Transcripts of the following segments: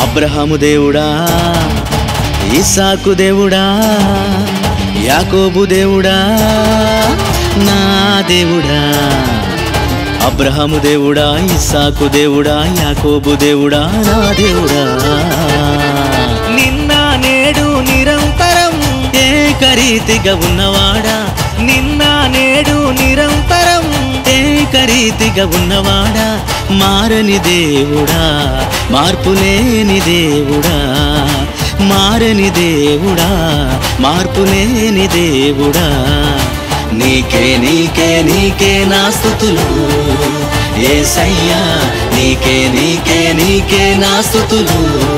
అబ్రహాము దేవుడా ఇసాకు దేవుడా యాకోబు దేవుడా నా దేవుడా అబ్రహాము దేవుడా ఇస్సాకు దేవుడా యాకోబు దేవుడా నా దేవుడా నిన్న నేడు నిరంతరం ఏకరీతిగా ఉన్నవాడా నిన్న నేడు నిరంతరం ఏకరీతిగా ఉన్నవాడా మారని దేవుడా మార్పులేని దేవుడా మారని దేవుడా మార్పులేని దేవుడా నీకే నీకే నీకే నా స్థుతులు ఏసయ్యా నీకే నీకే నీకే నా స్థుతులు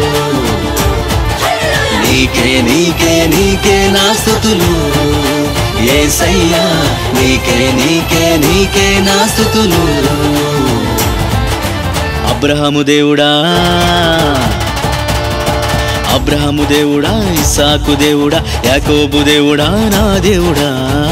నీకే నీకే నీకే నా స్థుతులు ఏసయ్యా నీకే నీకే నీకే నా స్థుతులు అబ్రహము దేవుడా అబ్రహము దేవుడా ఇస్సాకు దేవుడా యాకోబు దేవుడా నా దేవుడా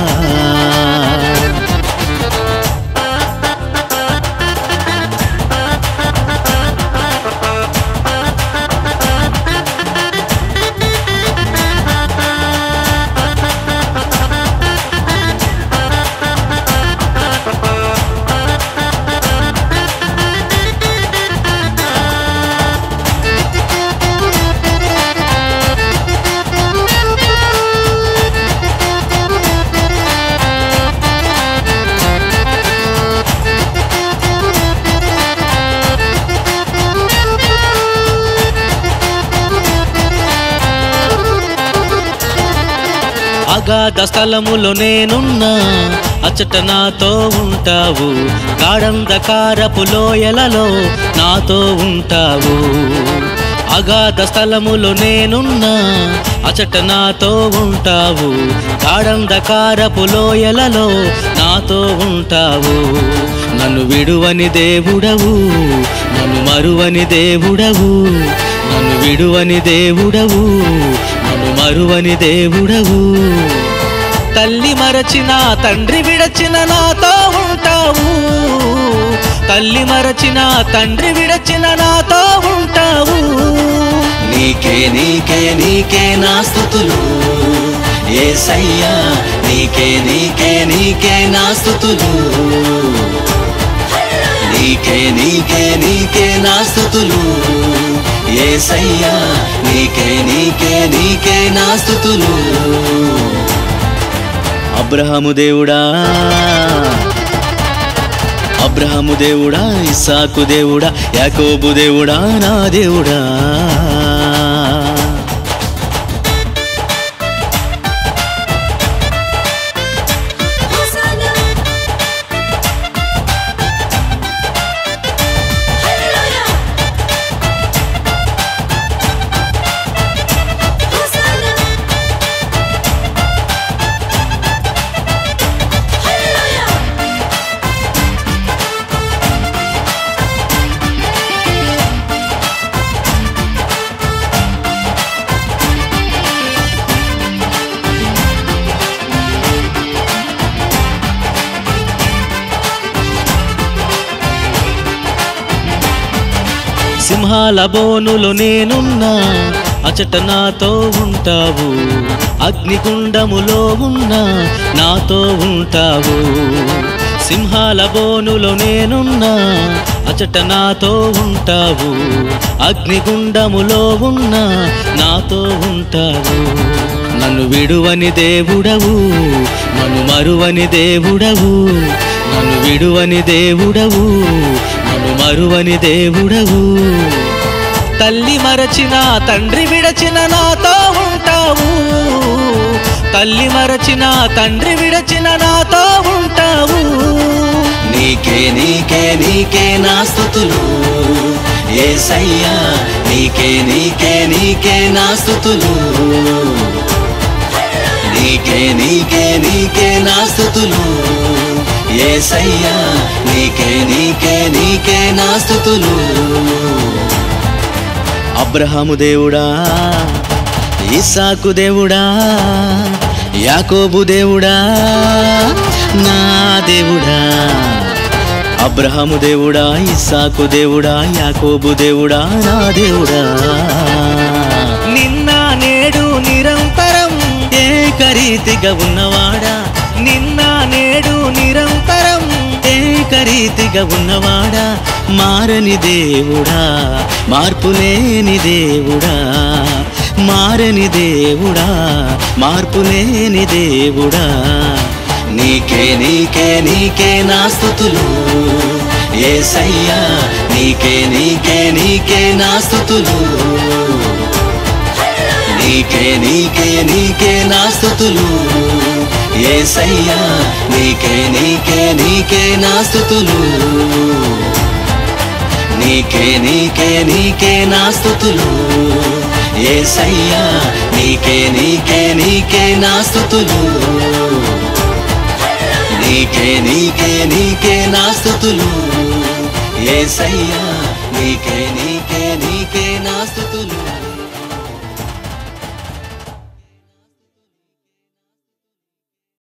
అగాధ స్థలములో నేనున్నా అచ్చట నాతో ఉంటావు గాఢంధకారపు లోయలలో నాతో ఉంటావు అగాధ స్థలములో నేనున్నా అచట నాతో ఉంటావు గాఢంధకారపు లోయలలో నాతో ఉంటావు నన్ను విడువని దేవుడవు నన్ను మరువని దేవుడవు నన్ను విడువని దేవుడవు నన్ను మరువని దేవుడవు తల్లి మరచిన తండ్రి విడచిన నాతో ఉంటావు తల్లి మరచిన తండ్రి విడచిన నాతో ఉంటావు నీకే నీకే నీకే నా స్థుతులు ఏసయ్యా నీకే నీకే నీకే నా స్థుతులు నీకే నీకే నీకే నా స్థుతులు ఏసయ్యా నీకే నీకే నీకే నా స్థుతులు అబ్రహాము దేవుడా అబ్రహాము దేవుడా ఇస్సాకు దేవుడా యాకోబు దేవుడా నా దేవుడా Hosanna. Hallelujah. Hosanna. Hallelujah. సింహాల బోనులో నేనున్నా అచట నాతో ఉంటావు అగ్నిగుండములో ఉన్నా నాతో ఉంటావు సింహాల బోనులో నేనున్నా అచట నాతో ఉంటావు అగ్నిగుండములో ఉన్నా నాతో ఉంటావు నన్ను విడువని దేవుడవు నన్ను మరువని దేవుడవు నన్ను విడువని దేవుడవు నన్ను మరువని దేవుడవు తల్లి మరచిన తండ్రి విడచిన నాతో ఉంటావు తల్లి మరచిన తండ్రి విడచిన నాతో ఉంటావు నీకే నీకే నీకే నా స్థుతులు ఏసయ్యా నీకే నీకే నీకే నా స్థుతులు నీకే నీకే నీకే నా స్థుతులు ఏసయ్యా నీకే నీకే నీకే నా స్థుతులు అబ్రహాము దేవుడా ఇస్సాకు దేవుడా యాకోబు దేవుడా నా దేవుడా అబ్రహాము దేవుడా ఇస్సాకు దేవుడా యాకోబు దేవుడా నా దేవుడా నిన్న నేడు నిరంతరం ఏకరీతిగా ఉన్నవాడా నిన్న నేడు నిరంతరం ఏకరీతిగా ఉన్నవాడా మారని దేవుడా మార్పు లేని దేవుడా మారని దేవుడా మార్పు లేని దేవుడా నీకే నీకే నీకే నా స్థుతులు ఏసయ్యా నీకే నీకే నీకే నా స్థుతులు నీకే నీకే నీకే నా స్థుతులు ఏసయ్యా నీకే నీకే నీకే నా స్థుతులు నీకే నీకే నీకే నా స్థుతులు ఏసయ్యా నీకే నీకే నీకే నా స్థుతులు నీకే నీకే నీకే నా స్థుతులు ఏసయ్యా నీకే నీకే